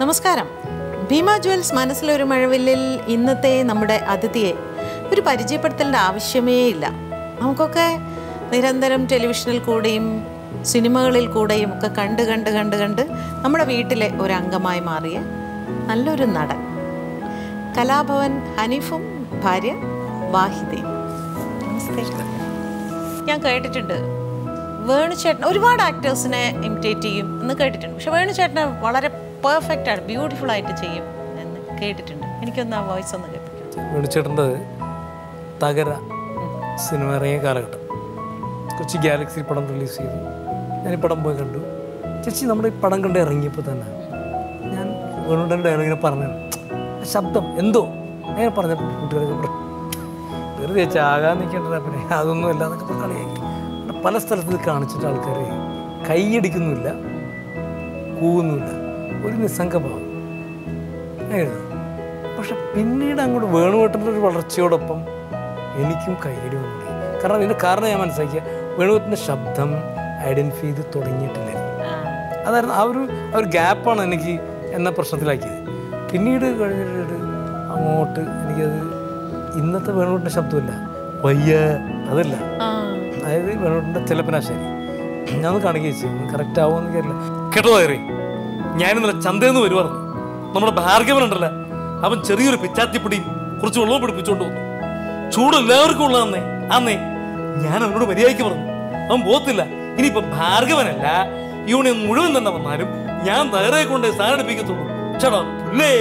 നമസ്കാരം ഭീമ ജ്വൽസ് മനസ്സിലൊരു മഴവില്ലിൽ ഇന്നത്തെ നമ്മുടെ അതിഥിയെ ഒരു പരിചയപ്പെടുത്തലിൻ്റെ ആവശ്യമേ ഇല്ല നമുക്കൊക്കെ നിരന്തരം ടെലിവിഷനിൽ കൂടെയും സിനിമകളിൽ കൂടെയും ഒക്കെ കണ്ട് കണ്ട് കണ്ട് കണ്ട് നമ്മുടെ വീട്ടിലെ ഒരു അംഗമായി മാറിയ നല്ലൊരു നടൻ കലാഭവൻ ഹനീഫും ഭാര്യ വാഹിദയും നമസ്തേ ഞാൻ കേട്ടിട്ടുണ്ട് വേണുചേട്ടൻ ഒരുപാട് ആക്ടേഴ്സിനെ ഇമിറ്റേറ്റ് ചെയ്യും എന്ന് കേട്ടിട്ടുണ്ട് പക്ഷെ വേണുചേട്ടനെ വളരെ പെർഫെക്റ്റ് ആണ് ബ്യൂട്ടിഫുൾ ആയിട്ട് ചെയ്യും എന്ന് കേട്ടിട്ടുണ്ട് എനിക്കൊന്ന് ആ വോയിസ് ഒന്ന് കേൾപ്പിക്കാം വേണുചേട്ടൻ്റെ തകര സിനിമ ഇറങ്ങിയ കാലഘട്ടം കൊച്ചി ഗാലക്സി പടം റിലീസ് ചെയ്തു ഞാൻ ഈ പടം പോയി കണ്ടു ചേച്ചി നമ്മുടെ ഈ പടം കണ്ട് ഇറങ്ങിയപ്പോൾ തന്നെ ഞാൻ വേണുടൻ ഡയലോഗിനെ പറഞ്ഞു ആ ശബ്ദം എന്തോ അങ്ങനെ പറഞ്ഞപ്പോൾ കൂട്ടുകാരൊക്കെ പറഞ്ഞു വെറുതെ ചേച്ചി ആകാൻ നിൽക്കേണ്ട പിന്നെ അതൊന്നും അല്ല എന്നൊക്കെ പറഞ്ഞ് കളിയാക്കി പിന്നെ പല സ്ഥലത്ത് ഇത് കാണിച്ചിട്ട് ആൾക്കാർ കൈയടിക്കുന്നുമില്ല കൂവുന്നുമില്ല ഒരു നിസ്സംഗഭാവം ആയിരുന്നു പക്ഷെ പിന്നീട് അങ്ങോട്ട് വേണുവേട്ടൻ്റെ ഒരു വളർച്ചയോടൊപ്പം എനിക്കും കൈയടി വന്നു തുടങ്ങി. കാരണം ഇതിൻ്റെ കാരണം ഞാൻ മനസ്സിലാക്കിയ വേണുവേട്ടൻ്റെ ശബ്ദം ഐഡൻറ്റിഫൈ ചെയ്ത് തുടങ്ങിയിട്ടില്ലായിരുന്നു അതായിരുന്നു ആ ഒരു ആ ഒരു ഗ്യാപ്പാണ് എനിക്ക് എന്നെ പ്രശ്നത്തിലാക്കിയത് പിന്നീട് കഴിഞ്ഞിട്ട് അങ്ങോട്ട് എനിക്കത് ഇന്നത്തെ വേണുവേട്ടൻ്റെ ശബ്ദമില്ല വയ്യ അതല്ല അതായത് വേണുവേട്ടൻ്റെ ചിലപ്പനാശാരി ഞാനൊന്ന് കാണിക്കുക ചെയ്യും കറക്റ്റ് ആവുമെന്ന് കേട്ടില്ല കേട്ടോ കയറി ഞാനിന്നലെ ചന്തയിൽ നിന്ന് വരുവായിരുന്നു നമ്മുടെ ഭാർഗവൻ ഉണ്ടല്ലോ അവൻ ചെറിയൊരു പിച്ചാത്തിപ്പിടിയും കുറച്ച് വെള്ളവും പിടിപ്പിച്ചോണ്ട് വന്നു ചൂട് എല്ലാവർക്കും ഉള്ളതെന്നേ അന്നേ ഞാൻ അവനോട് മര്യാദയ്ക്ക് പറഞ്ഞു അവൻ പോത്തില്ല ഇനിയിപ്പോ ഭാർഗവനല്ല യൂണിയൻ മുഴുവൻ തന്നെ വന്നാലും ഞാൻ തകരെ കൊണ്ട് സ്ഥാനടിപ്പിക്കത്തുള്ളൂ ചേട്ടാ പുല്ലേ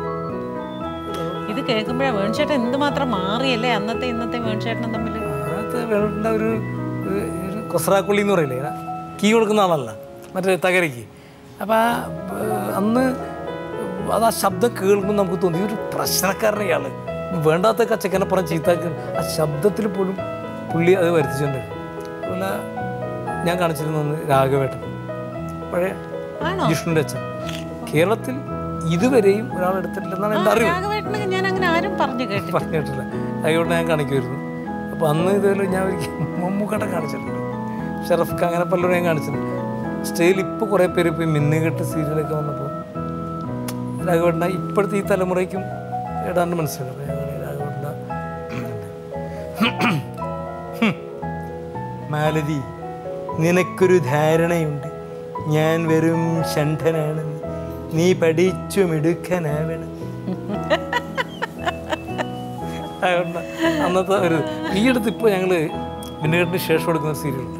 ഇത് കേൾക്കുമ്പോഴേ വേണുചേട്ടൻ എന്തുമാത്രം മാറിയല്ലേ അന്നത്തെ ഇന്നത്തെ വേണുചേട്ടനും തമ്മിൽ അതിനകത്ത് വേണ്ട ഒരു ഒരു ഒരു കൊസ്രാക്കുള്ളി എന്ന് പറയില്ലേ ഇങ്ങനെ കീ കൊടുക്കുന്ന ആളല്ല മറ്റേ തകരയ്ക്ക് അപ്പം ആ ഏർ, അന്ന് അത് ആ ശബ്ദം കേൾക്കുമ്പോൾ നമുക്ക് തോന്നി ഒരു പ്രശ്നക്കാരനെ ഇയാൾ വേണ്ടാത്ത കച്ചക്കനെ പറഞ്ഞ് ചീത്താക്കി ആ ശബ്ദത്തിൽ പോലും പുള്ളി അത് വരുത്തിച്ചിട്ടുണ്ട് അതുപോലെ ഞാൻ കാണിച്ചിരുന്ന ഒന്ന് രാഘവേട്ടൻ പഴയ ആണോ ജിഷ്ണുൻ്റെ അച്ഛൻ കേരളത്തിൽ ഇതുവരെയും ഒരാൾ എടുത്തിട്ടില്ലെന്നാണ് എൻ്റെ അറിവ് രാഘവേട്ടനെ ഞാൻ അങ്ങനെ ആരും പറഞ്ഞു കേട്ടു പറഞ്ഞിട്ടില്ല അതുകൊണ്ട് ഞാൻ കാണിക്കുമായിരുന്നു അപ്പോൾ അന്ന് ഇതുപോലെ ഞാൻ ഒരിക്കൽ മമ്മൂക്കട്ട കാണിച്ചിട്ടുണ്ട് ഷറഫ് ഖാൻ അങ്ങനെ പലരും ഞാൻ കാണിച്ചിട്ടുണ്ട് സ്റ്റേജിൽ ഇപ്പോൾ കുറേ പേര് ഇപ്പോൾ ഈ മിന്നുകെട്ട് സീരിയലൊക്കെ വന്നപ്പോൾ രാഘവേട്ട ഇപ്പോഴത്തെ ഈ തലമുറയ്ക്കും ഏതാണ്ട് മനസ്സിലാവും അപ്പോൾ ഞാൻ രാഘവേട്ട മാലതി നിനക്കൊരു ധാരണയുണ്ട് ഞാൻ വെറും ഷണ്ഠനാണെന്ന് നീ പഠിച്ചു മിടുക്കനാവണം അതുകൊണ്ട് അന്നത്തെ ഒരു ഈ അടുത്ത് ഇപ്പോൾ ഞങ്ങൾ മിന്നുകെട്ടിന് ശേഷം എടുക്കുന്ന സീരിയലുണ്ട്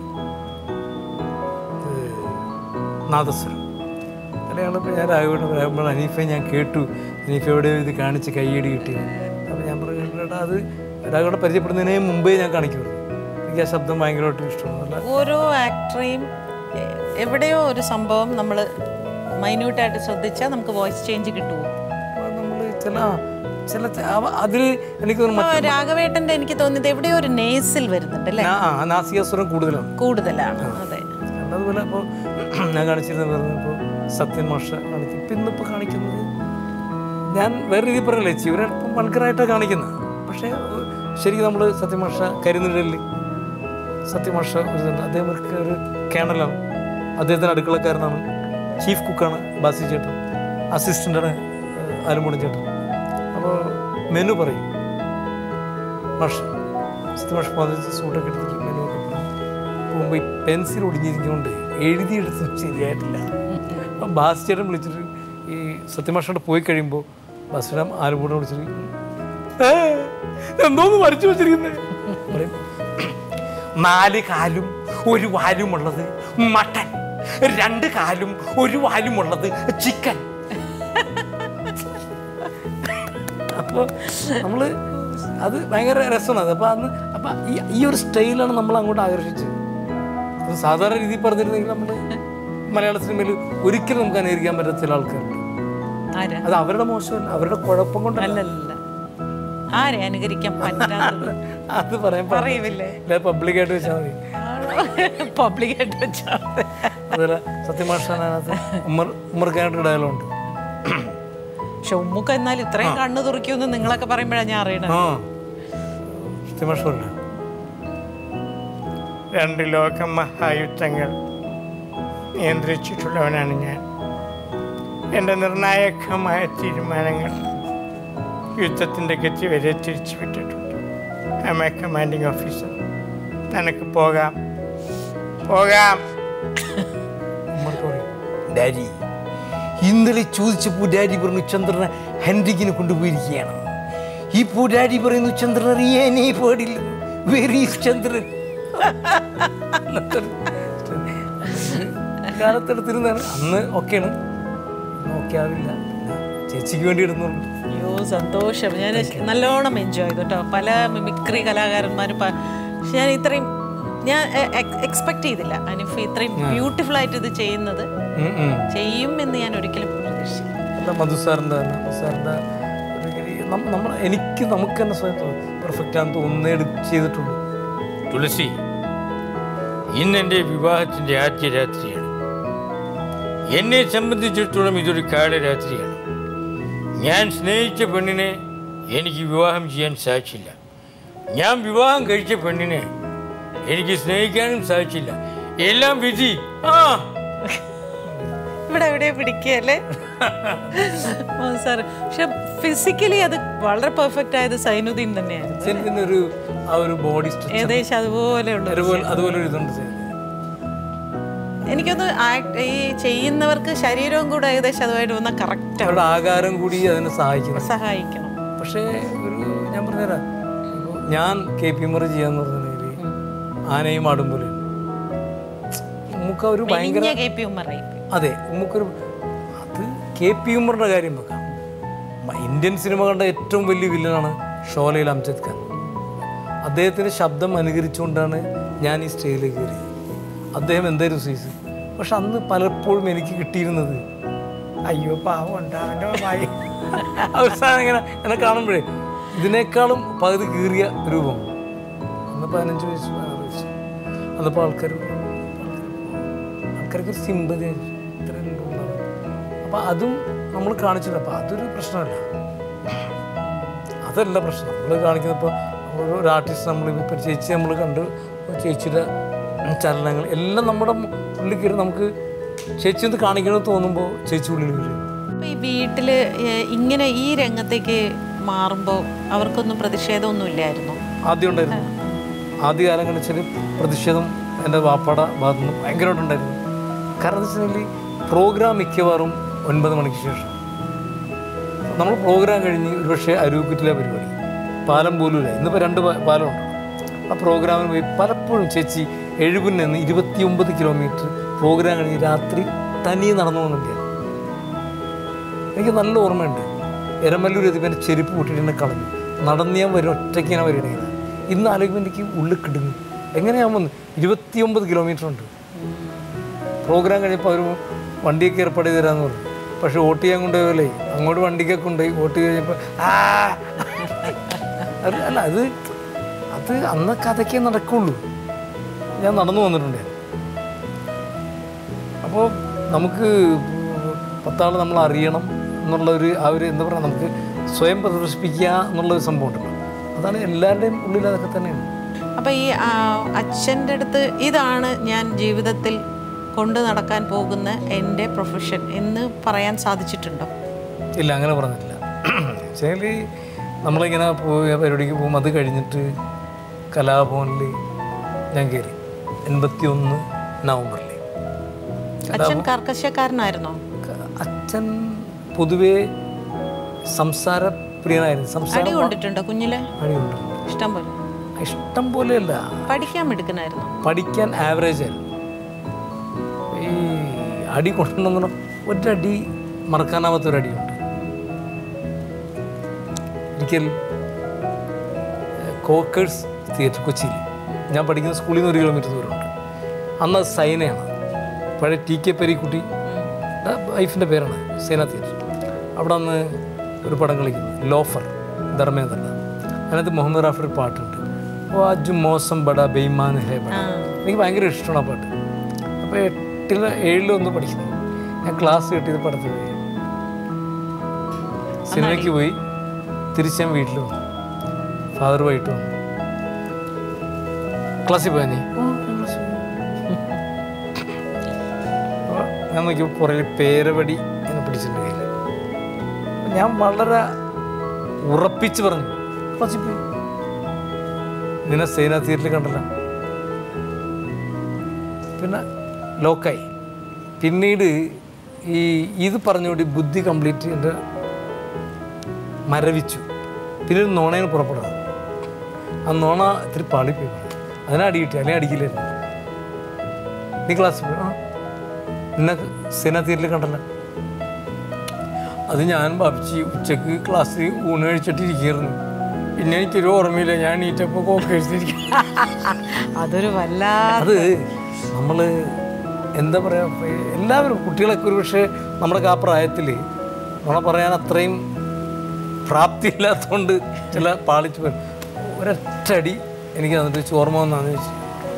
നാദസ്വരം അതിൽ ഞങ്ങളിപ്പോൾ ഞാൻ രാഘവോട് പറയുമ്പോൾ അനീഫെ ഞാൻ കേട്ടു അനീഫ എവിടെയോ ഇത് കാണിച്ച് കൈയടി കിട്ടി അപ്പോൾ ഞാൻ പറഞ്ഞു "എടാ, അത് രാഘവോടെ പരിചയപ്പെടുന്നതിന് മുമ്പേ ഞാൻ കാണിക്കുമായിരുന്നു എനിക്ക് ആ ശബ്ദം ഭയങ്കരമായിട്ട് ഇഷ്ടമാണ് നല്ല ഓരോ ആക്ടറെയും എ- എവിടെയോ ഒരു സംഭവം നമ്മൾ മൈന്യൂട്ടായിട്ട് ശ്രദ്ധിച്ചാൽ നമുക്ക് വോയിസ് ചേഞ്ച് കിട്ടുമോ നമ്മൾ ചില ചില അതിൽ എനിക്ക് തോന്നുന്നു അപ്പോൾ രാഘവേട്ടൻ്റെ എനിക്ക് തോന്നിയത് എവിടെയോ ഒരു നേസിൽ വരുന്നുണ്ട് അല്ലേ ആ ആ, നാസികാസ്വരം കൂടുതലാണ് കൂടുതലാണ് അതെ അതുപോലെ ഇപ്പോൾ ഞാൻ കാണിച്ചിരുന്ന പറഞ്ഞപ്പോൾ സത്യൻ മാഷ കാണിക്കും ഇപ്പം ഇന്നിപ്പോൾ കാണിക്കുന്നത് ഞാൻ വേറെ രീതിയിൽ പറയല്ലേ ചേച്ചി ഒരല്പം വൾഗറായിട്ടാണ് കാണിക്കുന്നത് പക്ഷേ ഒ- ശരിക്കും നമ്മൾ സത്യമാഷ കരുന്നിടലിൽ സത്യമാഷ ഒരു ഇതുണ്ട് അദ്ദേഹം ഒരു ഒരു കേണലാണ് അദ്ദേഹത്തിന് അടുക്കളക്കാരനാണ് ചീഫ് കുക്കാണ് ബാസി ചേട്ടൻ അസിസ്റ്റൻ്റാണ് ആലുമുടൻ ചേട്ടൻ അപ്പോൾ മെനു പറയും മാഷ് സത്യമാഷ് പതിനഞ്ച് സൂട്ടൊക്കെ എടുത്തിട്ട് മെനു ഒക്കെ പറയും പോകുമ്പോൾ ഈ പെൻസിൽ ഒടിഞ്ഞിരിക്കുന്നുണ്ട് എഴുതിയെടുത്ത് ശരിയായിട്ടില്ല അപ്പം ബാസ്ചേട്ടൻ വിളിച്ചിട്ട് ഈ സത്യമാഷോട് പോയി കഴിയുമ്പോൾ ബാസ്ചേട്ടൻ ആലുപൂടെ വിളിച്ചിട്ട് "ഏ, എന്തോന്ന് വരച്ചു വെച്ചിരിക്കുന്നത് പറയും നാല് കാലും ഒരു വാലും ഉള്ളത് മട്ടൻ രണ്ട് കാലും ഒരു വാലും ഉള്ളത് ചിക്കൻ അപ്പോൾ നമ്മൾ അത് ഭയങ്കര രസമാണ് അത് അപ്പോൾ അന്ന് അപ്പം ഈ ഈ ഒരു സ്റ്റൈലാണ് നമ്മൾ അങ്ങോട്ട് ആകർഷിച്ചത് അത് സാധാരണ രീതിയിൽ പറഞ്ഞിരുന്നെങ്കിൽ നമ്മൾ മലയാള സിനിമയിൽ ഒരിക്കലും നമുക്ക് അനുകരിക്കാൻ പറ്റാത്ത ചില ആൾക്കാരുണ്ട് ആരാ അത് അവരുടെ മോശമല്ല അവരുടെ കുഴപ്പം കൊണ്ടല്ല അല്ലല്ല ആരെ അനുകരിക്കാൻ പറ്റാത്തത് അത് പറയാൻ അറിയില്ലേ പബ്ലിക്കായിട്ട് വെച്ചാൽ മതി പബ്ലിക്കായിട്ട് വെച്ചാൽ അതുപോലെ സത്യമാഷാനകത്ത് ഉമ്മർ ഉമ്മർക്കാനായിട്ട് ഡയലോണ്ട് പക്ഷെ ഉമ്മുക്ക എന്നാൽ ഇത്രയും കണ്ണു തുറക്കുമെന്ന് നിങ്ങളൊക്കെ പറയുമ്പോഴാണ് ഞാൻ അറിയണത് ആ സത്യമാഷല്ല രണ്ട് ലോക മഹായുദ്ധങ്ങൾ നിയന്ത്രിച്ചിട്ടുള്ളവനാണ് ഞാൻ എൻ്റെ നിർണായകമായ തീരുമാനങ്ങൾ യുദ്ധത്തിൻ്റെ ഗതി വരെ തിരിച്ചുവിട്ടിട്ടുണ്ട് I'm a commanding officer നിനക്ക് പോകാം പോകാം ഉമ്മർക്ക് പറയും ഡാഡി ഇന്നലെ ചോദിച്ചപ്പോൾ ഡാഡി പറഞ്ഞു ചന്ദ്രനെ ഹെൻറിക്കിനെ കൊണ്ടുപോയിരിക്കുകയാണ് ഇപ്പോൾ ഡാഡി പറയുന്നു ചന്ദ്രൻ അറിയാനേ പാടില്ല വെരി ചന്ദ്രൻ കാലത്തെടുത്തിരുന്നാണ് അന്ന് ഓക്കെയാണ് ഇന്ന് ഓക്കെ ആവില്ല പിന്നെ ചേച്ചിക്ക് വേണ്ടി ഇടുന്നുള്ളൂ അയ്യോ സന്തോഷം ഞാൻ നല്ലോണം എൻജോയ് ചെയ്തു കേട്ടോ പല മിമിക്രി കലാകാരന്മാരും പ- പക്ഷെ ഞാൻ ഇത്രയും ഞാൻ എക്സ്പെക്ട് ചെയ്തില്ല അനിഫ് ഇത്രയും ബ്യൂട്ടിഫുൾ ആയിട്ട് ഇത് ചെയ്യുന്നത് ഉം, ഉം. ചെയ്യും എന്ന് ഞാൻ ഒരിക്കലും പ്രതീക്ഷിച്ചില്ല അല്ല മധു സാറിൻ്റെ തന്നെ മധു സാറിൻ്റെ ഒരു ഗതി- നം- നമ്മൾ എനിക്ക് നമുക്ക് തന്നെ സ്വയം പെർഫെക്റ്റ് ആണെന്ന് തോന്നുന്നേ എടു ചെയ്തിട്ടുള്ളൂ തുളസി ഇന്ന് എൻ്റെ വിവാഹത്തിൻ്റെ ആദ്യ രാത്രിയാണ് എന്നെ സംബന്ധിച്ചിടത്തോളം ഇതൊരു കാലരാത്രിയാണ് ഞാൻ സ്നേഹിച്ച പെണ്ണിനെ എനിക്ക് വിവാഹം ചെയ്യാൻ സാധിച്ചില്ല ഞാൻ വിവാഹം കഴിച്ച പെണ്ണിനെ എനിക്ക് സ്നേഹിക്കാനും സാധിച്ചില്ല എല്ലാം വിധി ആ ഇവിടെ എവിടെ പിടിക്കുകയല്ലേ സാർ പക്ഷെ ഫിസിക്കലി അത് വളരെ പെർഫെക്റ്റ് ആയത് സൈനുദ്ദീൻ തന്നെയായിരുന്നു ശരിക്കും ഒരു ആ ഒരു ബോഡി സ്ട്രക്ചർ ഏകദേശം അതുപോലെയുള്ള ഒരു അതുപോലെ അതുപോലെ ഒരു ഇതുണ്ട് ശരി. എനിക്കൊന്ന് ആക്ട് ഈ ചെയ്യുന്നവർക്ക് ശരീരവും കൂടെ ഏകദേശം അതുമായിട്ട് വന്നാൽ കറക്റ്റ് അവരുടെ ആകാരം കൂടി അതിനെ സഹായിക്കുന്നു സഹായിക്കണം പക്ഷേ ഒരു ഞാൻ പറഞ്ഞുതരാം ഇപ്പോൾ ഞാൻ കെ പി മറി ചെയ്യാന്ന് പറഞ്ഞിട്ടുണ്ടെങ്കിൽ ആനയും ആടും പോലെ നമുക്ക് ഒരു ഭയങ്കര മെലിഞ്ഞ കെ പി ഉമ്മറായി അതെ നമുക്കൊരു അത് കെ പി ഉമ്മറിൻ്റെ കാര്യം വെക്കാം മ- ഇന്ത്യൻ സിനിമ കണ്ട ഏറ്റവും വലിയ വില്ലനാണ് ഷോലയിൽ അംജദ് ഖാൻ അദ്ദേഹത്തിൻ്റെ ശബ്ദം അനുകരിച്ചുകൊണ്ടാണ് ഞാൻ ഈ സ്റ്റേജിലേക്ക് കയറിയത് അദ്ദേഹം എന്തായിരുന്നു സൈസ് പക്ഷെ അന്ന് പലപ്പോഴും എനിക്ക് കിട്ടിയിരുന്നത് അയ്യോ പാവം ഉണ്ടാവൻ്റെ മായി അവസാനം ഇങ്ങനെ എന്നെ കാണുമ്പോഴേ ഇതിനേക്കാളും പകുതി കീറിയ രൂപം അന്ന് പതിനഞ്ച് വയസ്സ് പതിനാറ് വയസ്സ് അന്നപ്പോൾ ആൾക്കാർ ആൾക്കാർക്ക് ഒരു സിമ്പതി അപ്പം അതും നമ്മൾ കാണിച്ചില്ല അപ്പം അതൊരു പ്രശ്നമല്ല അതല്ല പ്രശ്നം നമ്മൾ കാണിക്കുന്നപ്പോൾ ഒരു ആർട്ടിസ്റ്റ് നമ്മൾ ഇപ്പം ചേച്ചി നമ്മൾ കണ്ട് ചേച്ചിയുടെ ചലനങ്ങൾ എല്ലാം നമ്മുടെ ഉള്ളിൽ കയറി നമുക്ക് ചേച്ചി ഒന്ന് കാണിക്കണമെന്ന് തോന്നുമ്പോൾ ചേച്ചി ഉള്ളിൽ വരും അപ്പൊ ഈ വീട്ടില് ഏഹ്, ഇങ്ങനെ ഈ രംഗത്തേക്ക് മാറുമ്പോൾ അവർക്കൊന്നും പ്രതിഷേധമൊന്നും ഇല്ലായിരുന്നു ആദ്യം ഉണ്ടായിരുന്നു ആദ്യ കാലങ്ങളിൽ വെച്ചാൽ പ്രതിഷേധം എൻ്റെ വാപ്പാടെ ഭാഗത്തു നിന്ന് ഭയങ്കരമായിട്ടുണ്ടായിരുന്നു കാരണം എന്താ വെച്ചാൽ പ്രോഗ്രാം മിക്കവാറും ഒൻപത് മണിക്ക് ശേഷം നമ്മൾ പ്രോഗ്രാം കഴിഞ്ഞ് ഒരുപക്ഷെ അരൂക്കുറ്റിലെ പരിപാടി പാലം പോലുമില്ല ഇന്നിപ്പോൾ രണ്ട് പാ- പാലമുണ്ട് ആ പ്രോഗ്രാമിന് പോയി പലപ്പോഴും ചേച്ചി എഴുപതിൽ നിന്ന് ഇരുപത്തി ഒമ്പത് കിലോമീറ്റർ പ്രോഗ്രാം കഴിഞ്ഞ് രാത്രി തനിയെ നടന്നു പോകുന്നുണ്ട് എനിക്ക് നല്ല ഓർമ്മയുണ്ട് എരമല്ലൂർ എത്തിയപ്പോൾ എൻ്റെ ചെരുപ്പ് പൊട്ടിട്ട് എന്നെ കളഞ്ഞു നടന്ന് ഞാൻ വരും ഒറ്റയ്ക്ക് ഞാൻ വരികയാണ് ഇങ്ങനെ ഇന്ന് ആലോചിക്കുമ്പോൾ എനിക്ക് ഉള്ളിൽ കിടുങ്ങി എങ്ങനെയാൻ വന്നു ഇരുപത്തിയൊമ്പത് കിലോമീറ്റർ ഉണ്ട് പ്രോഗ്രാം കഴിഞ്ഞപ്പോൾ അവർ വണ്ടിയൊക്കെ ഏർപ്പാട് ചെയ്ത് തരാമെന്ന് പറഞ്ഞു പക്ഷേ വോട്ട് ചെയ്യാൻ കൊണ്ടുപോയല്ലേ അങ്ങോട്ട് വണ്ടിക്കൊക്കെ കൊണ്ടുപോയി വോട്ട് കഴിഞ്ഞപ്പോൾ ആ അത് അല്ല അത് അത് അന്നൊക്കെ അതൊക്കെ നടക്കുള്ളൂ ഞാൻ നടന്നു വന്നിട്ടുണ്ട് അപ്പോൾ നമുക്ക് പത്താൾ നമ്മൾ അറിയണം എന്നുള്ള ഒരു ആ ഒരു എന്താ പറയുക നമുക്ക് സ്വയം പ്രദർശിപ്പിക്കുക എന്നുള്ള ഒരു സംഭവം ഉണ്ടല്ലോ അതാണ് എല്ലാവരുടെയും ഉള്ളിൽ അതൊക്കെ തന്നെയാണ് അപ്പൊ ഈ ആ, അച്ഛൻ്റെ അടുത്ത് ഇതാണ് ഞാൻ ജീവിതത്തിൽ കൊണ്ടു നടക്കാൻ പോകുന്ന എൻ്റെ പ്രൊഫഷൻ എന്ന് പറയാൻ സാധിച്ചിട്ടുണ്ടോ ഇല്ല അങ്ങനെ പറഞ്ഞിട്ടില്ല വെച്ചാൽ നമ്മളിങ്ങനെ പോയി ആ പരിപാടിക്ക് പോകും അത് കഴിഞ്ഞിട്ട് കലാഭവനിൽ ഞാൻ കയറി എൺപത്തി ഒന്ന് നവംബറിൽ അച്ഛൻ കർക്കശക്കാരനായിരുന്നോ ക- അച്ഛൻ പൊതുവേ സംസാര പ്രിയനായിരുന്നു സംസാരം അടി കൊണ്ടിട്ടുണ്ടോ കുഞ്ഞിലെ അടിയുണ്ട് ഇഷ്ടം പോലെ ഇഷ്ടം പോലെയല്ല പഠിക്കാൻ മിടുക്കനായിരുന്നു പഠിക്കാൻ ആവറേജ് ആയിരുന്നു ഈ അടി കൊണ്ടുവന്ന ഒരടി മറക്കാനാവാത്തൊരടിയുണ്ട് ഒരിക്കൽ കോക്കേഴ്സ് തിയേറ്റർ കൊച്ചിയിൽ ഞാൻ പഠിക്കുന്ന സ്കൂളിൽ നിന്ന് ഒരു കിലോമീറ്റർ ദൂരമുണ്ട് അന്ന് അത് സൈനയാണ് പഴയ ടി കെ പെരിക്കുട്ടി വൈഫിൻ്റെ പേരാണ് സൈന തിയേറ്റർ അവിടെ അന്ന് ഒരു പടം കളിക്കുന്നു ലോഫർ ധർമ്മേന്ദ്രൻ്റെ അതിനകത്ത് മുഹമ്മദ് റാഫി ഒരു പാട്ടുണ്ട് ഓ അജു മോസം ബഡ ബെയ്മാൻ ഹേ ബഡ എനിക്ക് ഭയങ്കര ഇഷ്ടമാണ് ആ പാട്ട് അപ്പോൾ എട്ടിൽ ഏഴിലോ ഒന്ന് പഠിക്കുന്നു ഞാൻ ക്ലാസ് കിട്ടിയത് പടത്തിൽ പോയി സിനിമയ്ക്ക് പോയി തിരിച്ച് ഞാൻ വീട്ടിൽ വന്നു ഫാദർ വൈകിട്ട് വന്നു ക്ലാസ്സിൽ പോയാ നീ "ഓ, ഞാൻ ക്ലാസ്സിൽ പോയി." അപ്പോൾ ഞാൻ നോക്കിയപ്പോൾ പുറകിൽ പേരപടി എന്നെ പിടിച്ചിട്ടുണ്ട് കയ്യിൽ ഞാൻ വളരെ ഉറപ്പിച്ച് പറഞ്ഞു ക്ലാസ്സിൽ പോയി നിന്നെ സേന തിയേറ്ററിൽ കണ്ടല്ല പിന്നെ ലോക്കായി പിന്നീട് ഈ ഇത് പറഞ്ഞുകൊണ്ട് ഈ ബുദ്ധി കംപ്ലീറ്റ് എൻ്റെ മരവിച്ചു പിന്നെ ഒരു നുണയാണ് പുറപ്പെടുന്നത് ആ നുണ ഇത്തിരി പാളിപ്പോയി അതിനെ അടി കിട്ടി അല്ലെങ്കിൽ അടിക്കില്ലായിരുന്നു നീ ക്ലാസ്സിൽ പോയി ആ നിന്നെ സേന തിയേറ്ററിൽ കണ്ടല്ല അത് ഞാൻ ഭാവിച്ച് ഉച്ചക്ക് ക്ലാസ്സിൽ ഊണ് കഴിച്ചിട്ട് ഇരിക്കുകയായിരുന്നു പിന്നെ എനിക്കൊരു ഓർമ്മയില്ല ഞാൻ നീറ്റപ്പോൾ കോക്കേഴ്സിരിക്കും അതൊരു വല്ലാ അത് നമ്മൾ എന്താ പറയുക എല്ലാവരും കുട്ടികളൊക്കെ ഒരു പക്ഷേ നമ്മുടെ ആ പ്രായത്തിൽ നമ്മളെ പറയാൻ അത്രയും പ്രാപ്തി ഇല്ലാത്തതുകൊണ്ട് ചില പാളിച്ചു പോയി ഒരൊറ്റടി എനിക്ക് എന്നിട്ട് വെച്ച് ഓർമ്മ വന്നാന്ന് വെച്ച്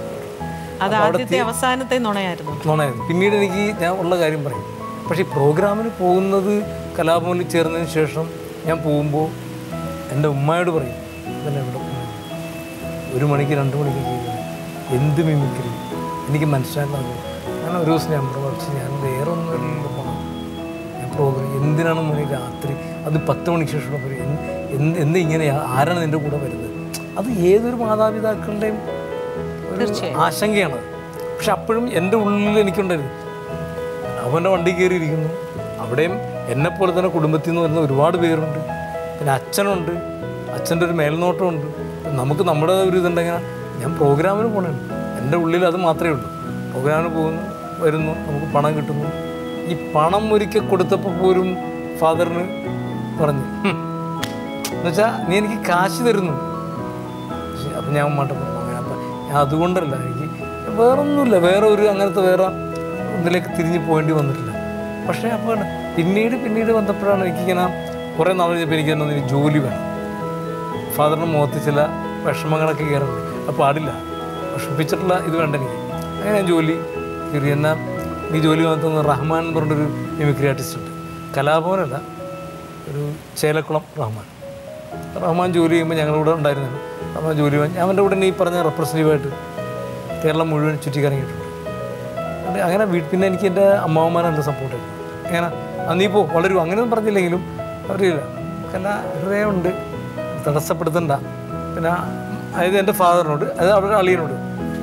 അത് ആദ്യത്തെ അവസാനത്തെ നുണയായിരുന്നു നുണയായിരുന്നു പിന്നീട് എനിക്ക് ഞാൻ ഉള്ള കാര്യം പറയും പക്ഷേ ഈ പ്രോഗ്രാമിന് പോകുന്നത് കലാഭവനിൽ ചേർന്നതിന് ശേഷം ഞാൻ പോകുമ്പോൾ എൻ്റെ ഉമ്മയോട് പറയും ഇതന്നെ ഇവിടെ പോകുന്നത്. ഒരു മണിക്ക് രണ്ട് മണിക്ക് ചെയ്യുന്നത് എന്ത് മിമിക്രി എനിക്ക് മനസ്സിലാക്കുന്നത് ഞാൻ ഒരു ദിവസം ഞാൻ പ്രവർത്തിച്ച് ഞാൻ വേറെ ഒന്നുമില്ല പോകണം ഞാൻ പ്രോഗ്രാം എന്തിനാണ് മോനെ രാത്രി അത് പത്ത് മണിക്ക് ശേഷം പോയി എന്ത് എന്ത് ഇങ്ങനെ ആരാണ് നിൻ്റെ കൂടെ വരുന്നത് അത് ഏതൊരു മാതാപിതാക്കളുടെയും ഒരു ആശങ്കയാണ് പക്ഷെ അപ്പോഴും എൻ്റെ ഉള്ളിൽ എനിക്കുണ്ടായിരുന്നു അവൻ്റെ വണ്ടി കയറിയിരിക്കുന്നു അവിടെയും എന്നെപ്പോലെ തന്നെ കുടുംബത്തിൽ നിന്ന് വരുന്ന ഒരുപാട് പേരുണ്ട് പിന്നെ അച്ഛനുണ്ട് അച്ഛൻ്റെ ഒരു മേൽനോട്ടമുണ്ട് നമുക്ക് നമ്മുടെ ഒരു ഇതുണ്ടെങ്കിൽ ഞാൻ പ്രോഗ്രാമിന് പോകണേ എൻ്റെ ഉള്ളിൽ അത് മാത്രമേ ഉള്ളൂ പ്രോഗ്രാമിന് പോകുന്നു വരുന്നു നമുക്ക് പണം കിട്ടുന്നു ഈ പണം ഒരിക്കൽ കൊടുത്തപ്പോൾ പോലും ഫാദറിന് പറഞ്ഞു "ഹും, എന്നുവെച്ചാൽ നീ എനിക്ക് കാശ് തരുന്നു പക്ഷേ അപ്പം ഞാൻ ഉമ്മാട്ട് പറഞ്ഞു അങ്ങനെ അപ്പം ഞാൻ അതുകൊണ്ടല്ല എനിക്ക് വേറൊന്നുമില്ല വേറെ ഒരു അങ്ങനത്തെ വേറെ ഒന്നിലേക്ക് തിരിഞ്ഞ് പോകേണ്ടി വന്നിട്ടില്ല പക്ഷേ അപ്പോൾ പിന്നീട് പിന്നീട് വന്നപ്പോഴാണ് എനിക്കിങ്ങനെ കുറേ നാൾ കഴിഞ്ഞപ്പോൾ എനിക്ക് തന്നെ ഒരു ജോലി വേണം ഫാദറിൻ്റെ മുഖത്ത് ചില വിഷമങ്ങളൊക്കെ കയറുന്നുണ്ട് അത് പാടില്ല വിഷമിപ്പിച്ചിട്ടുള്ള ഇത് വേണ്ട എനിക്ക് അങ്ങനെ ഞാൻ ജോലി കയറി എന്നാൽ ഈ ജോലി വന്നത് റഹ്മാൻ എന്ന് പറഞ്ഞൊരു മിമിക്രി ആർട്ടിസ്റ്റ് ഉണ്ട് കലാഭവനല്ല ഒരു ചേലക്കുളം റഹ്മാൻ റഹ്മാൻ ജോലി ചെയ്യുമ്പോൾ ഞങ്ങളിവിടെ ഉണ്ടായിരുന്നതാണ് റഹ്മാൻ ജോലി ചെയ്യാൻ- ഞാൻ അവൻ്റെ കൂടെ ഈ പറഞ്ഞ റെപ്രസെൻറ്റീവായിട്ട് കേരളം മുഴുവൻ ചുറ്റിക്കറങ്ങിയിട്ടുണ്ട് അത് അങ്ങനെ വീട്ടിൽ പിന്നെ എനിക്ക് എൻ്റെ അമ്മാവന്മാരെ സപ്പോർട്ട് ചെയ്തു അങ്ങനെ ആ നീ പോ വളരും അങ്ങനെയൊന്നും പറഞ്ഞില്ലെങ്കിലും അവരില്ല കലാ ഹൃദയമുണ്ട് തടസ്സപ്പെടുത്തണ്ട പിന്നെ അതായത് എൻ്റെ ഫാദറിനോട് അത് അവരുടെ അളിയനോട്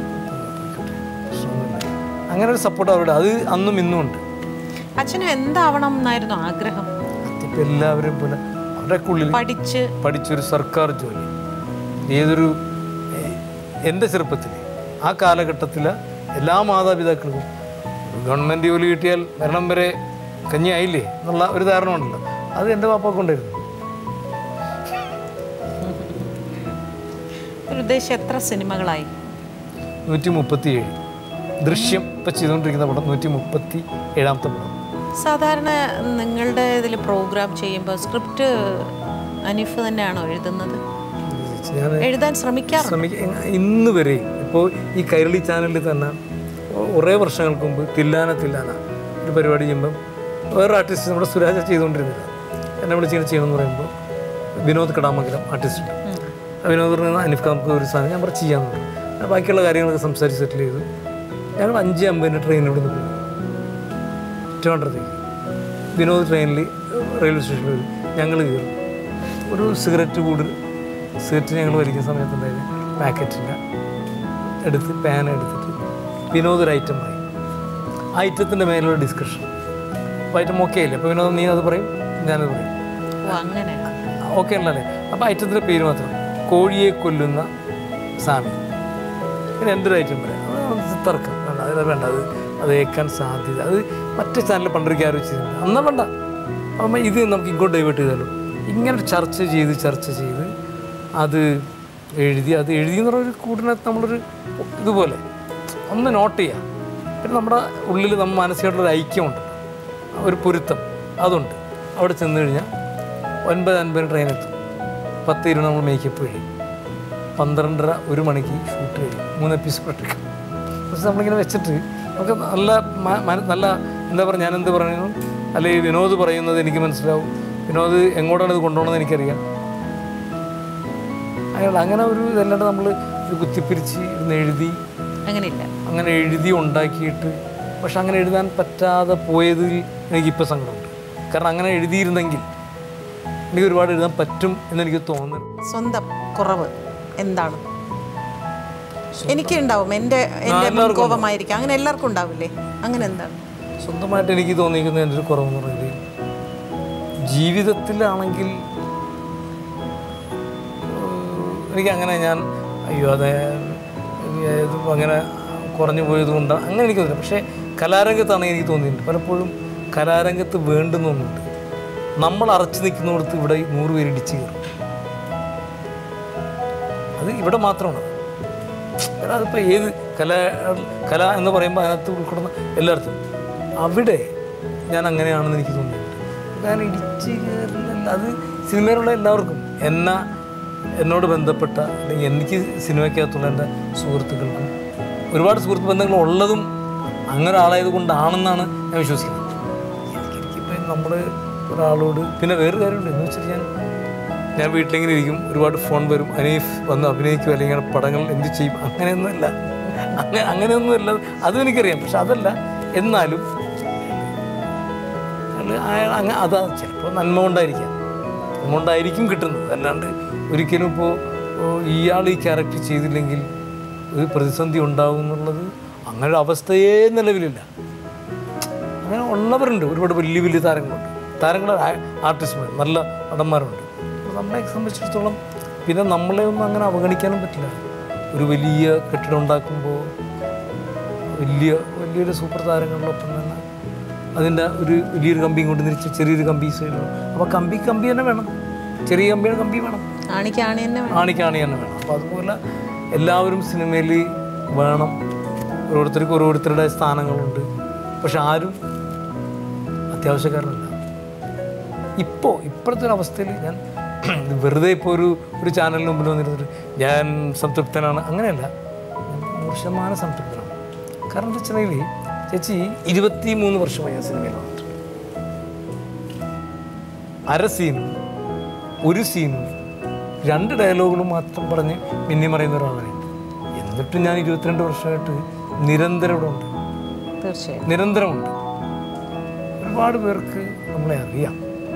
പ്രശ്നമൊന്നുമില്ല. അങ്ങനെ ഒരു സപ്പോർട്ട് അവരുടെ അത് അന്നും ഇന്നും ഉണ്ട് അച്ഛന് എന്താവണം എന്നായിരുന്നു ആഗ്രഹം ഇപ്പം എല്ലാവരും പോലെ അവരുടെയൊക്കെ ഉള്ളിൽ പഠിച്ച് പഠിച്ചൊരു സർക്കാർ ജോലി ഏതൊരു എ- എൻ്റെ ചെറുപ്പത്തിൽ ആ കാലഘട്ടത്തിൽ എല്ലാ മാതാപിതാക്കൾക്കും ഒരു ഗവൺമെൻറ് ജോലി കിട്ടിയാൽ മരണം വരെ കഞ്ഞി ആയില്ലേ എന്നുള്ള ഒരു ധാരണ ഉണ്ടല്ലോ അത് എൻ്റെ പാപ്പാക്കുണ്ടായിരുന്നു ഒരു ഉദ്ദേശം എത്ര സിനിമകളായി നൂറ്റി മുപ്പത്തി ഏഴ് ദൃശ്യം ഇപ്പം ചെയ്തുകൊണ്ടിരിക്കുന്ന പടം നൂറ്റി മുപ്പത്തി ഏഴാമത്തെ പടം സാധാരണ നിങ്ങളുടെ ഇതിൽ പ്രോഗ്രാം ചെയ്യുമ്പോൾ സ്ക്രിപ്റ്റ് അനീഫ് തന്നെയാണോ എഴുതുന്നത് ഞാൻ എഴുതാൻ ശ്രമിക്കാറുണ്ട് ശ്രമിക്ക ഇന്ന് വരെ ഇപ്പോൾ ഈ കൈരളി ചാനലിൽ തന്നെ കുറേ വർഷങ്ങൾക്ക് മുമ്പ് തില്ലാന തില്ലാന ഒരു പരിപാടി ചെയ്യുമ്പം വേറെ ആർട്ടിസ്റ്റ് നമ്മുടെ സുരാജ ചെയ്തുകൊണ്ടിരുന്നില്ല എന്നെ വിളിച്ച് ഇങ്ങനെ ചെയ്യണമെന്ന് പറയുമ്പോൾ വിനോദ് കടാമംഗലം ആർട്ടിസ്റ്റ് ഉണ്ട് ആ വിനോദ് പറഞ്ഞ അനിഫ് നമുക്ക് ഒരു സാധനം ഞാൻ പറഞ്ഞു ചെയ്യാമെന്ന് പറഞ്ഞു ഞാൻ ബാക്കിയുള്ള കാര്യങ്ങളൊക്കെ സംസാരിച്ച് സെറ്റിൽ ചെയ്തു ഞങ്ങൾ അഞ്ച് അമ്പതിന് ട്രെയിൻ ഇവിടെ നിന്ന് പോയി ട്രിവാൻഡ്രത്തേക്ക് വിനോദ് ട്രെയിനിൽ റെയിൽവേ സ്റ്റേഷനിൽ വരും ഞങ്ങൾ കയറും ഒരു സിഗരറ്റ് കൂടുതൽ സിഗരറ്റ് ഞങ്ങൾ വലിക്കുന്ന സമയത്തുണ്ടായിരുന്നു പാക്കറ്റില്ല എടുത്ത് പാൻ എടുത്തിട്ട് വിനോദ് ഒരു ഐറ്റം പറയും ആ ഐറ്റത്തിൻ്റെ മേലുള്ള ഡിസ്കഷൻ അപ്പോൾ ഐറ്റം ഓക്കെ അല്ലേ അപ്പോൾ വിനോദ് നീ അത് പറയും ഞാനത് പറയും ഓ അങ്ങനെ ഓക്കെ അല്ലല്ലേ അപ്പോൾ ഐറ്റത്തിൻ്റെ പേര് മാത്രം കോഴിയെ കൊല്ലുന്ന സാമി പിന്നെ എന്തൊരു ഐറ്റം പറയാം അത് തർക്കം വേണ്ട അത് വേണ്ട അത് അത് ഏക്കാൻ സാധ്യത അത് മറ്റേ ചാനലിൽ പണ്ടൊരിക്കൽ ആരും ചെയ്തിട്ടുണ്ട് അന്നാ വേണ്ട അപ്പം ഇത് നമുക്ക് ഇങ്ങോട്ട് ഡൈവേർട്ട് ചെയ്താലോ ഇങ്ങനെ ചർച്ച ചെയ്ത് ചർച്ച ചെയ്ത് അത് എഴുതി അത് എഴുതി എന്ന് പറഞ്ഞൊരു കൂടിനകത്ത് നമ്മളൊരു ഇതുപോലെ ഒന്ന് നോട്ട് ചെയ്യാം പിന്നെ നമ്മുടെ ഉള്ളിൽ നമ്മൾ മാനസികമായിട്ടുള്ളൊരു ഐക്യമുണ്ട് ഒരു പൊരുത്തം അതുണ്ട് അവിടെ ചെന്ന് കഴിഞ്ഞാൽ ഒൻപത് അൻപത് ട്രെയിൻ എത്തും പത്ത് ഇരുപത് നമ്മൾ മേക്കപ്പ് കഴിയും പന്ത്രണ്ടര ഒരു മണിക്ക് ഷൂട്ട് കഴിയും മൂന്ന് എപ്പിസോഡ് എടുക്കും പക്ഷെ നമ്മളിങ്ങനെ വെച്ചിട്ട് നമുക്ക് നല്ല മ- മന- നല്ല എന്താ പറയുക ഞാൻ എന്ത് പറയുന്നു അല്ലെങ്കിൽ വിനോദ് പറയുന്നത് എനിക്ക് മനസ്സിലാവും വിനോദ് എങ്ങോട്ടാണ് ഇത് കൊണ്ടുപോകണമെന്ന് എനിക്കറിയാം അങ്ങനെ അങ്ങനെ ഒരു ഇതല്ലാണ്ട് നമ്മൾ ഇത് കുത്തിപ്പിരിച്ച് ഇരുന്ന് എഴുതി അങ്ങനെയില്ല അങ്ങനെ എഴുതി ഉണ്ടാക്കിയിട്ട് പക്ഷെ അങ്ങനെ എഴുതാൻ പറ്റാതെ പോയതിൽ എനിക്കിപ്പോൾ സങ്കടമുണ്ട് കാരണം അങ്ങനെ എഴുതിയിരുന്നെങ്കിൽ എനിക്ക് ഒരുപാട് എഴുതാൻ പറ്റും എന്നെനിക്ക് തോന്നുന്നു സ്വന്തം കുറവ് എന്താണ് എനിക്ക് ഉണ്ടാവും എൻ്റെ എൻ്റെ മുൻകോപമായിരിക്കും അങ്ങനെ എല്ലാവർക്കും ഉണ്ടാവില്ലേ അങ്ങനെ എന്താണ് സ്വന്തമായിട്ട് എനിക്ക് തോന്നിയിരിക്കുന്ന എൻ്റെ ഒരു കുറവെന്ന് പറയുന്നത് ജീവിതത്തിലാണെങ്കിൽ ഏഹ്, എനിക്ക് അങ്ങനെ ഞാൻ അയ്യോ അതെ ഇതിപ്പോൾ അങ്ങനെ കുറഞ്ഞു പോയത് കൊണ്ട് അങ്ങനെ എനിക്ക് തോന്നില്ല പക്ഷേ കലാരംഗത്താണ് എനിക്ക് തോന്നിയിട്ടുണ്ട് പലപ്പോഴും കലാരംഗത്ത് വേണ്ടുന്നുണ്ട് നമ്മൾ അറച്ചു നിൽക്കുന്നിടത്ത് ഇവിടെ നൂറ് പേര് ഇടിച്ചു കയറും അത് ഇവിടെ മാത്രമാണ് എടാ അതിപ്പോൾ ഏത് കല കല എന്ന് പറയുമ്പോൾ അതിനകത്ത് ഉൾക്കൊള്ളുന്ന എല്ലായിടത്തും അവിടെ ഞാൻ അങ്ങനെയാണെന്ന് എനിക്ക് തോന്നിയിട്ടുണ്ട് ഞാൻ ഇടിച്ച് കയറുന്നില്ല അത് സിനിമയിലുള്ള എല്ലാവർക്കും എന്ന എന്നോട് ബന്ധപ്പെട്ട അല്ലെങ്കിൽ എനിക്ക് സിനിമയ്ക്കകത്തുള്ള എൻ്റെ സുഹൃത്തുക്കൾക്കും ഒരുപാട് സുഹൃത്ത് ബന്ധങ്ങൾ ഉള്ളതും അങ്ങനെ ആളായത് കൊണ്ടാണെന്നാണ് ഞാൻ വിശ്വസിക്കുന്നത് എനിക്കിപ്പോൾ നമ്മൾ ഒരാളോട് പിന്നെ വേറൊരു കാര്യമുണ്ട് എന്ന് വെച്ചാൽ ഞാൻ ഞാൻ വീട്ടിലിങ്ങനെ ഇരിക്കും ഒരുപാട് ഫോൺ വരും അനീഫ് വന്ന് അഭിനയിക്കും അല്ലെങ്കിൽ ഇങ്ങനെ പടങ്ങൾ എന്ത് ചെയ്യും അങ്ങനെയൊന്നുമല്ല അങ്ങനെ അങ്ങനെയൊന്നുമല്ല അതും എനിക്കറിയാം പക്ഷെ അതല്ല എന്നാലും അയാള് അയാൾ അങ്ങ് അതാ ചിലപ്പോൾ നന്മ കൊണ്ടായിരിക്കാം നന്മ കൊണ്ടായിരിക്കും കിട്ടുന്നത് അല്ലാണ്ട് ഒരിക്കലും ഇപ്പോൾ ഇയാൾ ഈ ക്യാരക്ടർ ചെയ്തില്ലെങ്കിൽ ഒരു പ്രതിസന്ധി ഉണ്ടാവും എന്നുള്ളത് അങ്ങനെ ഒരു അവസ്ഥയേ നിലവിലില്ല അങ്ങനെ ഉള്ളവരുണ്ട് ഒരുപാട് വലിയ വലിയ താരങ്ങളുണ്ട് താരങ്ങൾ ആർട്ടിസ്റ്റ്മാർ നല്ല നടന്മാരുണ്ട് അപ്പോൾ നമ്മളെ സംബന്ധിച്ചിടത്തോളം പിന്നെ നമ്മളെ ഒന്നും അങ്ങനെ അവഗണിക്കാനും പറ്റില്ല ഒരു വലിയ കെട്ടിടം ഉണ്ടാക്കുമ്പോൾ വലിയ വലിയൊരു സൂപ്പർ താരങ്ങളിലൊപ്പം തന്നെ അതിൻ്റെ ഒരു വലിയൊരു കമ്പിയും കൊണ്ട് തിരിച്ച് ചെറിയൊരു കമ്പി സൈഡ് അപ്പോൾ കമ്പി കമ്പി തന്നെ വേണം ചെറിയ കമ്പിയുടെ കമ്പി വേണം ആണിക്ക് ആണി തന്നെ വേണം. ആണിക്കാണി തന്നെ വേണം അപ്പോൾ അതുപോലെ എല്ലാവരും സിനിമയിൽ വേണം ഓരോരുത്തർക്കും ഓരോരുത്തരുടെ സ്ഥാനങ്ങളുണ്ട് പക്ഷെ ആരും അത്യാവശ്യക്കാരനല്ല ഇപ്പോൾ ഇപ്പോഴത്തെ ഒരു അവസ്ഥയിൽ ഞാൻ ഇത് വെറുതെ ഇപ്പോൾ ഒരു ഒരു ചാനലിന് മുമ്പിൽ വന്നിരുന്നിട്ട് ഞാൻ സംതൃപ്തനാണ് അങ്ങനെയല്ല ഞാൻ നൂറ് ശതമാനം സംതൃപ്തനാണ് കാരണം എന്താ വെച്ചിട്ടുണ്ടെങ്കിൽ ചേച്ചി ഇരുപത്തി മൂന്ന് വർഷമായി ഞാൻ സിനിമയിൽ വന്നിട്ട് അര സീനും ഒരു സീനും രണ്ട് ഡയലോഗുകളും മാത്രം പറഞ്ഞ് മിന്നി മറയുന്ന ഒരാളാണ് എന്നിട്ടും ഞാൻ ഇരുപത്തിരണ്ട് വർഷമായിട്ട് നിരന്തരം ഇവിടെ ഉണ്ട് തീർച്ചയായും നിരന്തരമുണ്ട് ഒരുപാട് പേർക്ക് നമ്മളെ അറിയാം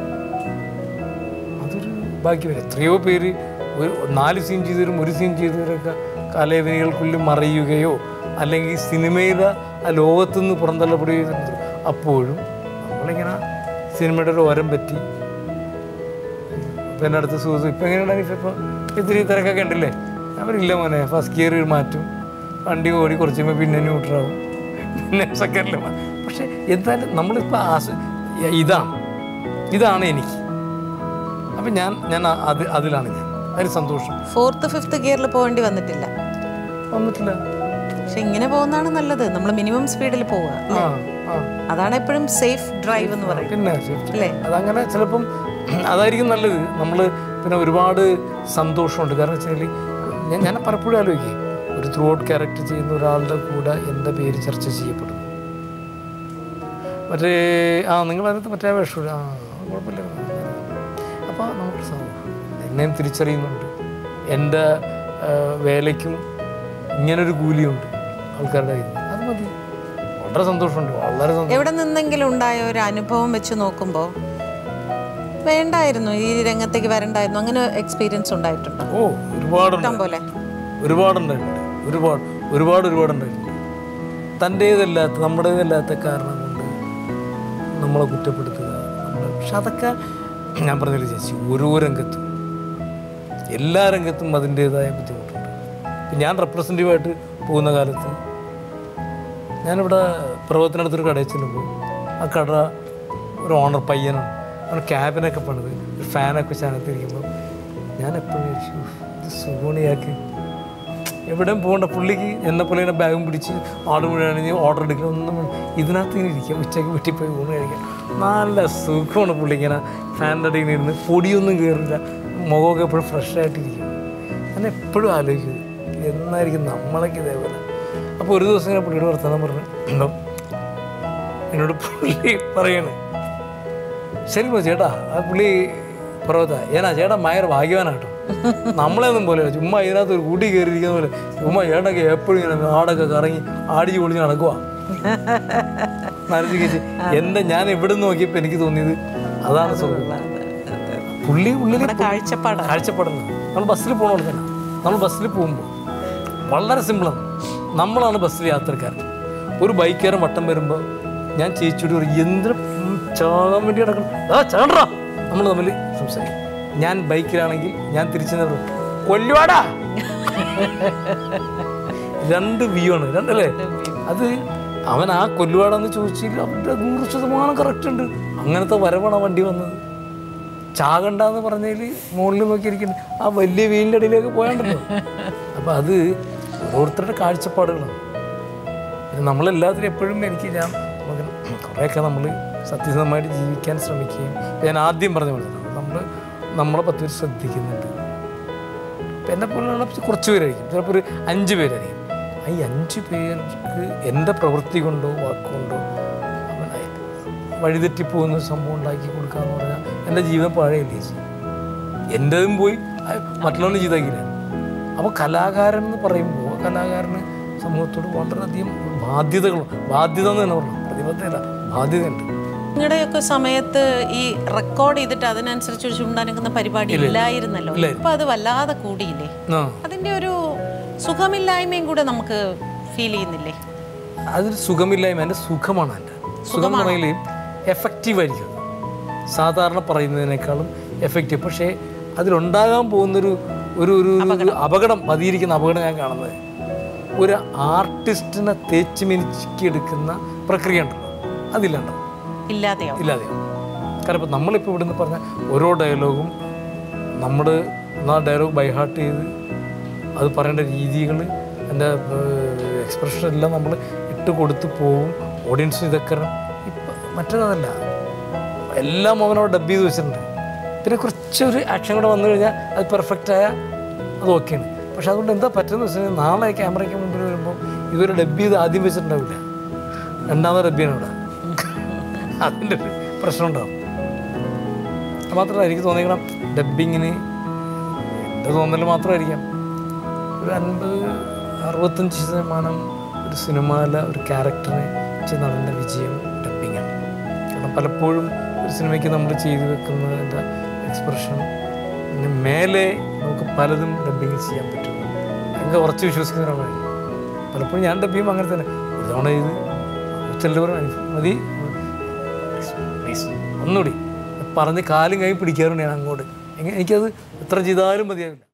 അതൊരു ഭാഗ്യമല്ല എത്രയോ പേര് ഒരു നാല് സീൻ ചെയ്തവരും ഒരു സീൻ ചെയ്തവരൊക്കെ കലയവനികൾക്കുള്ളിൽ മറയുകയോ അല്ലെങ്കിൽ സിനിമയുടെ ആ ലോകത്തു നിന്ന് പുറന്തള്ളപ്പെടുകയോ ചെയ്തിട്ടുണ്ട് അപ്പോഴും നമ്മളിങ്ങനെ സിനിമയുടെ ഒരു ഓരം പറ്റി ഇപ്പം എൻ്റെ അടുത്ത സുഹൃത്ത് ഇപ്പം എങ്ങനെയാണ് ഇപ്പം ഇത്തിരി തിരക്കൊക്കെ ഉണ്ടല്ലേ അവരില്ല മോനെ ഫസ്റ്റ് ഗിയർ മാറ്റും വണ്ടി ഓടി കുറച്ച് കഴിയുമ്പോൾ പിന്നെ ന്യൂട്രാവും പിന്നെ സെക്കൻഡിൽ പക്ഷേ എന്തായാലും നമ്മളിപ്പോൾ ആസ് ഇതാണ് ഇതാണ് എനിക്ക് അപ്പം ഞാൻ ഞാൻ ആ- അത് അതിലാണ് ഞാൻ അതിൽ സന്തോഷം ഫോർത്ത് ഫിഫ്ത്ത് ഗിയറിൽ പോകേണ്ടി വന്നിട്ടില്ല വന്നിട്ടില്ല പക്ഷെ ഇങ്ങനെ പോകുന്നതാണ് നല്ലത് നമ്മൾ മിനിമം സ്പീഡിൽ പോവുക ആ ആ അതാണ് എപ്പോഴും സേഫ് ഡ്രൈവ് എന്ന് പറയുന്നത് പിന്നെ safety. അല്ലേ? അതങ്ങനെ ചിലപ്പം അതായിരിക്കും നല്ലത് നമ്മൾ പിന്നെ ഒരുപാട് സന്തോഷമുണ്ട് കാരണം വെച്ചാൽ ഞാൻ ഞാൻ പലപ്പോഴും ആലോചിക്കും ഒരു ത്രൂ ഔട്ട് ക്യാരക്ടർ ചെയ്യുന്ന ഒരാളുടെ കൂടെ എൻ്റെ പേര് ചർച്ച ചെയ്യപ്പെടുന്നു മറ്റേ ആ നിങ്ങൾ അതിനകത്ത് മറ്റേ വേഷം ആ കുഴപ്പമില്ല അപ്പോൾ നമുക്ക് സന്തോഷം എന്നെയും തിരിച്ചറിയുന്നുണ്ട് എൻ്റെ ആ, വേലയ്ക്കും ഇങ്ങനൊരു കൂലിയുണ്ട് ആൾക്കാരുടെ കയ്യിൽ അത് മതി വളരെ സന്തോഷമുണ്ട് വളരെ സന്തോഷം എവിടെ നിന്നെങ്കിലും ഉണ്ടായ ഒരു അനുഭവം വെച്ച് നോക്കുമ്പോൾ വേണ്ടായിരുന്നു ഈ രംഗത്തേക്ക് വരണ്ടായിരുന്നു അങ്ങനെ എക്സ്പീരിയൻസ് ഉണ്ടായിട്ടുണ്ടോ ഓ ഒരുപാടുണ്ട് ഇഷ്ടം പോലെ ഒരുപാടുണ്ടായിട്ടുണ്ട് ഒരുപാട് ഒരുപാട് ഒരുപാടുണ്ടായിട്ടുണ്ട് തൻ്റേതല്ലാത്ത നമ്മുടേതല്ലാത്ത കാരണം കൊണ്ട് നമ്മളെ കുറ്റപ്പെടുത്തുക നമ്മളെ പക്ഷെ അതൊക്കെ ഞാൻ പറഞ്ഞില്ല ചേച്ചി ഓരോ രംഗത്തും എല്ലാ രംഗത്തും അതിൻ്റേതായ ബുദ്ധിമുട്ടുണ്ട് ഇപ്പം ഞാൻ റെപ്രസെൻറ്റീവായിട്ട് പോകുന്ന കാലത്ത് ഞാനിവിടെ പ്രവർത്തനടുത്തൊരു കടയിൽ ചെല്ലുമ്പോൾ ആ കട ഒരു ഓണർ പയ്യനാണ് അവൻ ക്യാബിനൊക്കെ പണിത് ഒരു ഫാനൊക്കെ വെച്ച് അതിനകത്തിരിക്കുമ്പോൾ ഞാൻ എപ്പോഴും വിചാരിച്ചു "ഉഫ്, ഇത് സുഗുണിയാക്കി എവിടെയും പോകണ്ട പുള്ളിക്ക് എന്നെ പോലെ ഇങ്ങനെ ബാഗും പിടിച്ച് ആട് മുഴുവൻ ഓർഡർ എടുക്കണം ഒന്നും വേണ്ട. ഇതിനകത്ത് ഇങ്ങനെ ഇരിക്കാം ഉച്ചയ്ക്ക് വീട്ടിൽ പോയി ഊണ് കഴിക്കാം നല്ല സുഖമാണ് പുള്ളി ഇങ്ങനെ ഫാനിൻ്റെ അടിയിൽ ഇരുന്ന് പൊടിയൊന്നും കയറില്ല മുഖമൊക്കെ എപ്പോഴും ഫ്രഷ് ആയിട്ടിരിക്കും ഞാൻ എപ്പോഴും ആലോചിക്കുന്നത് എന്നായിരിക്കും നമ്മളൊക്കെ ഇതേപോലെ അപ്പോൾ ഒരു ദിവസം ഞാൻ പുള്ളിയോട് വർത്തമാനം പറഞ്ഞു "ഉണ്ടോ?" എന്നോട് പുള്ളി പറയണേ ശരി പോ ചേട്ടാ ആ പുള്ളി പർവ്വത ഏനാ ചേട്ടാ ഭയങ്കര ഭാഗ്യവാനാട്ടോ നമ്മളെയൊന്നും പോലെ ചുമ്മാ ഇതിനകത്ത് ഒരു കൂട്ടി കയറിയിരിക്കുന്ന പോലെ ചുമ്മാ ചേട്ടൊക്കെ എപ്പോഴും ഇങ്ങനെ ആടൊക്കെ കറങ്ങി ആടിച്ച് പൊളിച്ച് നടക്കുക മനസ്സിലേക്ക് എൻ്റെ ഞാൻ ഇവിടെ നിന്ന് നോക്കിയപ്പോൾ എനിക്ക് തോന്നിയത് അതാണ് സുഖം പുള്ളി ഉള്ളിൽ നമ്മുടെ കാഴ്ചപ്പാടാണ് കാഴ്ചപ്പാടുന്നത് നമ്മൾ ബസ്സിൽ പോകണ പോലെ തന്നെ നമ്മൾ ബസ്സിൽ പോകുമ്പോൾ വളരെ സിമ്പിളാണ് നമ്മളാണ് ബസ്സിൽ യാത്രക്കാരൻ ഒരു ബൈക്കുകാരൻ വട്ടം വരുമ്പോൾ ഞാൻ ചേച്ചിയോട് പറയും എന്തിനും ചാകാൻ വേണ്ടി കിടക്കണം ആ ചാണ്ടാ നമ്മൾ തമ്മിൽ സംസാരിക്കും ഞാൻ ബൈക്കിലാണെങ്കിൽ ഞാൻ തിരിച്ചു നിന്ന് പറയും, കൊല്ലുവാടാ രണ്ട് വ്യൂ ആണ് രണ്ടല്ലേ അത് അവൻ ആ കൊല്ലുവാടാന്ന് ചോദിച്ചില്ല അവൻ്റെ നൂറ് ശതമാനം കറക്റ്റ് ഉണ്ട് അങ്ങനത്തെ വരവാണ് ആ വണ്ടി വന്നത് ചാകണ്ടെന്ന് പറഞ്ഞതിൽ മുകളിൽ നോക്കിയിരിക്കുന്നു ആ വലിയ വീലിൻ്റെ അടിയിലേക്ക് പോയാണ്ടല്ലോ അപ്പം അത് ഓരോരുത്തരുടെ കാഴ്ചപ്പാടുകളാണ് പിന്നെ നമ്മളെല്ലാത്തിനും എപ്പോഴും എനിക്ക് ഞാൻ നമുക്ക് കുറേയൊക്കെ നമ്മൾ സത്യസന്ധമായിട്ട് ജീവിക്കാൻ ശ്രമിക്കുകയും ഇപ്പം ഞാൻ ആദ്യം പറഞ്ഞ പോലെ നമ്മൾ നമ്മളെ പറ്റി ഒരു ശ്രദ്ധിക്കുന്നുണ്ട് ഇപ്പം എന്നെ പോലുള്ള കുറച്ച് പേരായിരിക്കും ചിലപ്പോൾ ഒരു അഞ്ച് പേരായിരിക്കും ആ ഈ അഞ്ച് പേർക്ക് എൻ്റെ പ്രവൃത്തി കൊണ്ടോ വാക്കുകൊണ്ടോ അവനായി വഴിതെറ്റിപ്പോകുന്ന ഒരു സംഭവം ഉണ്ടാക്കി കൊടുക്കാന്ന് പറഞ്ഞാൽ എൻ്റെ ജീവിതം പഴയല്ലേ എൻ്റെതും പോയി അത് മറ്റുള്ളവരുടെ ജീവിതമാക്കില്ല അപ്പോൾ കലാകാരൻ എന്ന് പറയുമ്പോൾ കലാകാരന് സമൂഹത്തോട് വളരെയധികം ബാധ്യതകളുണ്ട് ബാധ്യത എന്ന് തന്നെ പറഞ്ഞു പ്രതിബദ്ധതയല്ല ബാധ്യതയുണ്ട് നിങ്ങളുടെയൊക്കെ സമയത്ത് ഈ റെക്കോർഡ് ചെയ്തിട്ട് അതിനനുസരിച്ച് ഒരു ചുണ്ടാനക്കുന്ന പരിപാടി ഇല്ലായിരുന്നല്ലോ ഇപ്പൊ അത് വല്ലാതെ കൂടിയില്ലേ ആ അതിന്റെ ഒരു സുഖമില്ലായ്മയും കൂടെ നമുക്ക് ഫീൽ ചെയ്യുന്നില്ലേ അതൊരു സുഖമില്ലായ്മ എൻ്റെ സുഖമാണ് എൻ്റെ സുഖം എന്ന് പറഞ്ഞാൽ എഫക്റ്റീവ് ആയിരിക്കും സാധാരണ പറയുന്നതിനേക്കാളും എഫക്റ്റീവ് പക്ഷേ അതിലുണ്ടാകാൻ പോകുന്നൊരു ഒരു ഒരു ഒരു അപകടം പതിയിരിക്കുന്ന അപകടം ഞാൻ കാണുന്നത് ഒരു ആർട്ടിസ്റ്റിനെ തേച്ച് മിനിച്ചെടുക്കുന്ന പ്രക്രിയ ഉണ്ടല്ലോ അതില്ലാണ്ടാവും ഇല്ലാതെയോ ഇല്ലാതെയാവും കാരണം ഇപ്പം നമ്മളിപ്പോൾ ഇവിടുന്ന് പറഞ്ഞ ഓരോ ഡയലോഗും നമ്മൾ ആ ഡയലോഗ് ബൈഹാർട്ട് ചെയ്ത് അത് പറയേണ്ട രീതികൾ എൻ്റെ എക്സ്പ്രഷൻ എല്ലാം നമ്മൾ ഇട്ട് കൊടുത്ത് പോവും ഓഡിയൻസ് ഇതൊക്കെ ഇപ്പം മറ്റേതല്ല എല്ലാം അവനോട് ഡബ് ചെയ്ത് വെച്ചിട്ടുണ്ട് പിന്നെ കുറച്ചൊരു ആക്ഷൻ കൂടെ വന്നു കഴിഞ്ഞാൽ അത് പെർഫെക്റ്റായ അത് ഓക്കെയാണ് പക്ഷെ അതുകൊണ്ട് എന്താ പറ്റുന്നത് വെച്ച് കഴിഞ്ഞാൽ നാളെ ക്യാമറയ്ക്ക് മുമ്പിൽ വരുമ്പോൾ ഇവർ ഡബ് ചെയ്ത് ആദ്യം വെച്ചിട്ടുണ്ടാവില്ല രണ്ടാമത് ഡബ് ചെയ്യണം ഇവിടെ അതിൻ്റെ ഒരു പ്രശ്നം ഉണ്ടാവും അത് മാത്രമല്ല എനിക്ക് തോന്നിക്കണം ഡബിങ്ങിന് എൻ്റെ തോന്നൽ മാത്രമായിരിക്കാം ഒരു അൻപത് അറുപത്തഞ്ച് ശതമാനം ഒരു സിനിമയിലെ ഒരു ക്യാരക്ടറിനെ വെച്ച് നടന്ന വിജയം ഡബിങ്ങാണ് കാരണം പലപ്പോഴും ഒരു സിനിമയ്ക്ക് നമ്മൾ ചെയ്തു വെക്കുന്നതിൻ്റെ എക്സ്പ്രഷൻ പിന്നെ മേലെ നമുക്ക് പലതും ഡബിങ് ചെയ്യാൻ പറ്റും ഭയങ്കര ഉറച്ച് വിശ്വസിക്കുന്ന ഒരാളാണ് പലപ്പോഴും ഞാൻ ഡബ് ചെയ്യുമ്പോൾ അങ്ങനെ തന്നെ ഒരു തവണ ചെയ്ത് ചിലർ മതി പ്ലീസ് ഒന്നുകൂടി പറഞ്ഞ് കാലും കൈ പിടിക്കാറുണ്ട് ഞാൻ അങ്ങോട്ട് എങ്ങനെ എനിക്കത് എത്ര ചെയ്താലും മതിയാവില്ല